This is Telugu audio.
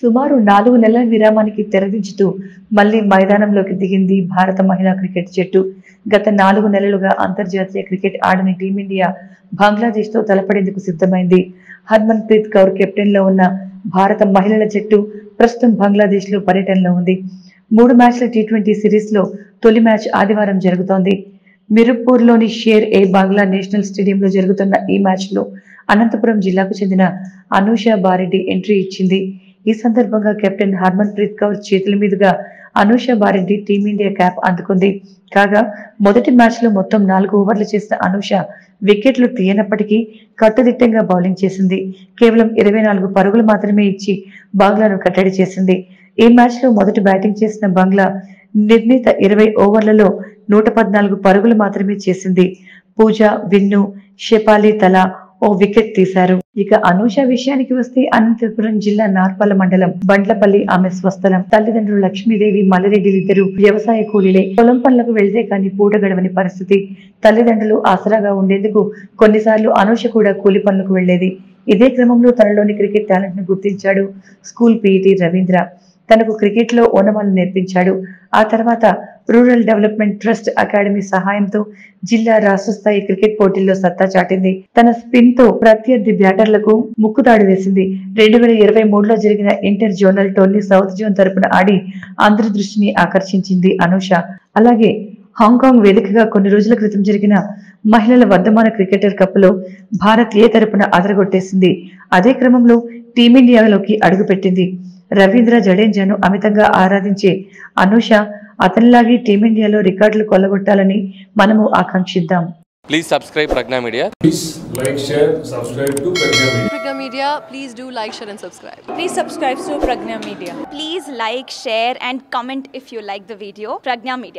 సుమారు నాలుగు నెలల విరామానికి తెరదించుతూ మళ్లీ మైదానంలోకి దిగింది భారత మహిళా క్రికెట్ జట్టు గత నాలుగు నెలలుగా అంతర్జాతీయ క్రికెట్ ఆడని టీమిండియా బంగ్లాదేశ్ తో తలపడేందుకు సిద్ధమైంది హర్మన్ ప్రీత్ కౌర్ కెప్టెన్ లో ఉన్న భారత మహిళల జట్టు ప్రస్తుతం బంగ్లాదేశ్ లో పర్యటనలో ఉంది మూడు మ్యాచ్ల టీ ట్వంటీ సిరీస్ లో తొలి మ్యాచ్ ఆదివారం జరుగుతోంది మిరుపూర్లోని షేర్ ఏ బంగ్లా నేషనల్ స్టేడియంలో జరుగుతున్న ఈ మ్యాచ్ లో అనంతపురం జిల్లాకు చెందిన అనూష బారెడ్డి ఎంట్రీ ఇచ్చింది ఈ సందర్భంగా కెప్టెన్ హర్మన్ ప్రీత్ కౌర్ చేతుల మీదుగా అనూష బారెడ్డి టీమిండియా క్యాప్ అందుకుంది కాగా మొదటి మ్యాచ్ లో మొత్తం నాలుగు ఓవర్లు చేసిన అనూష వికెట్లు తీయనప్పటికీ కట్టుదిట్టంగా బౌలింగ్ చేసింది కేవలం ఇరవై నాలుగు పరుగులు మాత్రమే ఇచ్చి బంగ్లాను కట్టడి చేసింది ఈ మ్యాచ్ లో మొదటి బ్యాటింగ్ చేసిన బంగ్లా నిర్ణీత ఇరవై ఓవర్లలో నూట పద్నాలుగు పరుగులు మాత్రమే చేసింది పూజ విన్ను షెపాలి తలా ఓ వికెట్ తీశారు ఇక అనూష విషయానికి వస్తే అనంతపురం జిల్లా నార్పల మండలం బండ్లపల్లి ఆమె స్వస్థలం తల్లిదండ్రులు లక్ష్మీదేవి మల్లిరెడ్డిలిద్దరూ వ్యవసాయ కూలీలే పొలం పనులకు వెళ్తే కానీ పూట గడవని పరిస్థితి తల్లిదండ్రులు ఆసరాగా ఉండేందుకు కొన్నిసార్లు అనూష కూడా కూలి పనులకు వెళ్లేది ఇదే క్రమంలో తనలోని క్రికెట్ టాలెంట్ ను గుర్తించాడు స్కూల్ పీఈటీ రవీంద్ర తనకు క్రికెట్ లో ఓనమాలు నేర్పించాడు ఆ తర్వాత రూరల్ డెవలప్మెంట్ ట్రస్ట్ అకాడమీ సహాయంతో జిల్లా రాష్ట్ర స్థాయి క్రికెట్ పోటీల్లో సత్తా చాటింది తన స్పిన్ తో ప్రత్యర్థి బ్యాటర్లకు ముక్కుతాడు వేసింది రెండు వేల ఇరవై మూడులో జరిగిన inter zonal tourney south zone తరపున ఆడి అందరి దృష్టిని ఆకర్షించింది అనూష అలాగే హాంకాంగ్ వేదికగా కొన్ని రోజుల క్రితం జరిగిన మహిళల వర్ధమాన క్రికెటర్ కప్లో భారత్ ఏ తరపున అదరగొట్టేసింది అదే క్రమంలో టీమిండియాలోకి అడుగుపెట్టింది రవీంద్ర జడేజాను అమితంగా ఆరాధించే అనూష అతనిలాగే టీమిండియాలో రికార్డులు కొల్లగొట్టాలని మనము ఆకాంక్షిద్దాం Please subscribe Pragna Media. Please like, share, subscribe to Pragya Media. Pragya Media, please do like, share, and subscribe. Please subscribe to Pragna Media. Please like, share, and comment if you like the video. Pragna Media.